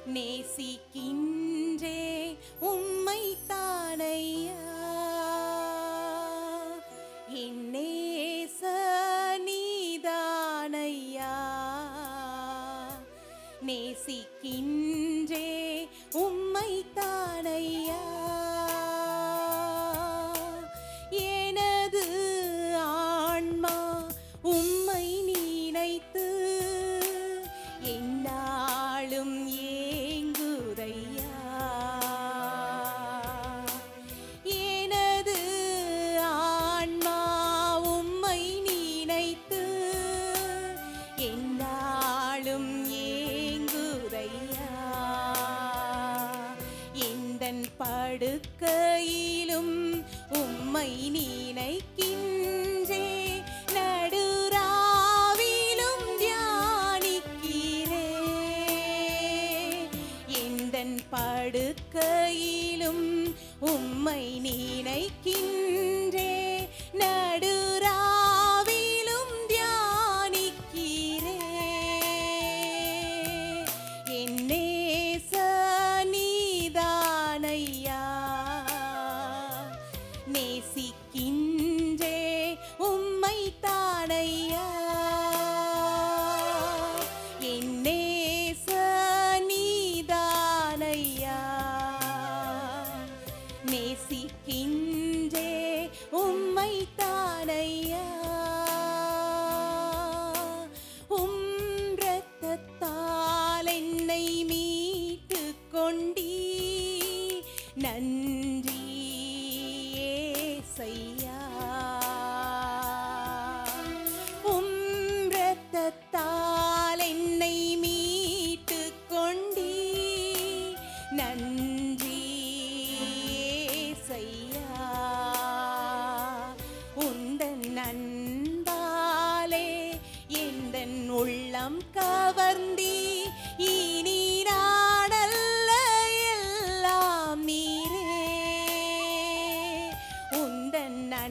நேசிக்கின்றே உம்மை தானையா என் நேச நீதானையா நேசிக்கின்றே உம்மை தானையா எனது ஆன்மா உம்மை நினைத்து என்னாலும் ஏங்குதையா எனது ஆன்மா உம்மை நினைத்து என்னாலும் ஏங்குதையா எந்தன் படுக்கையிலும் உம்மை நினைக்கின்றே நடுராவிலும் தியானிக்கிறே எந்தன் படுக்கையிலும் உம்மை நினைக்கின்றே நடுராவிலும் தியானிக்கிறே என் நேச நீதானையா நேசிக்கின்றே உம்மை தானையா என் நேச நீதானையா நேசிக்கின்றே உம்மை தானையா உம் இரத்தத்தால் என்னை மீட்டு கொண்டீ நன்றி ஏசையா உம் இரத்தத்தால் என்னை மீட்டு கொண்டீ நன்றி ஏசையா உந்தன் அன்பாலே எந்தன் உள்ளம் கவர்ந்தி இனி நாடல்ல எல்லாம் நீரே உந்தன்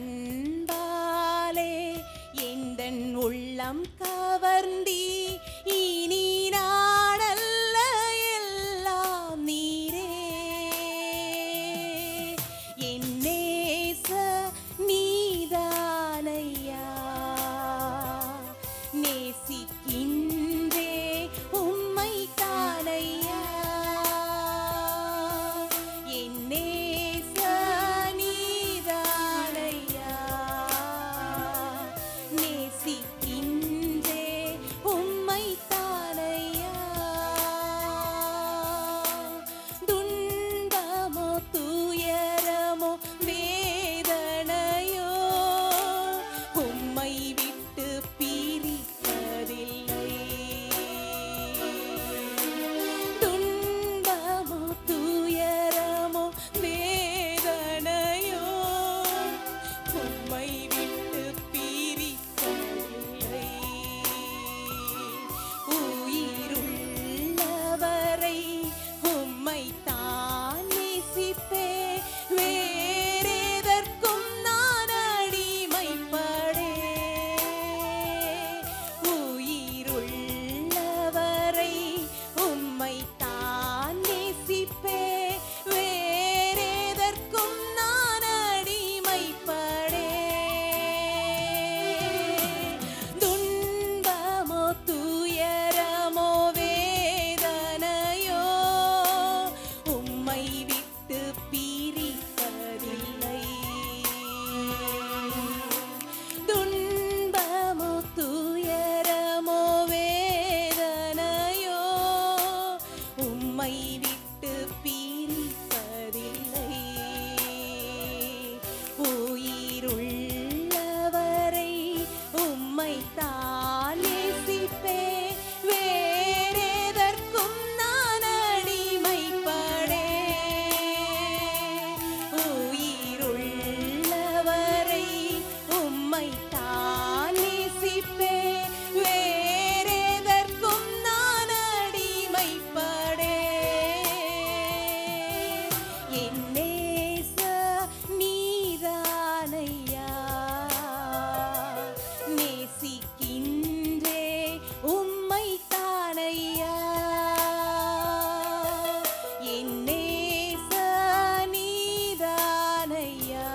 ஐயா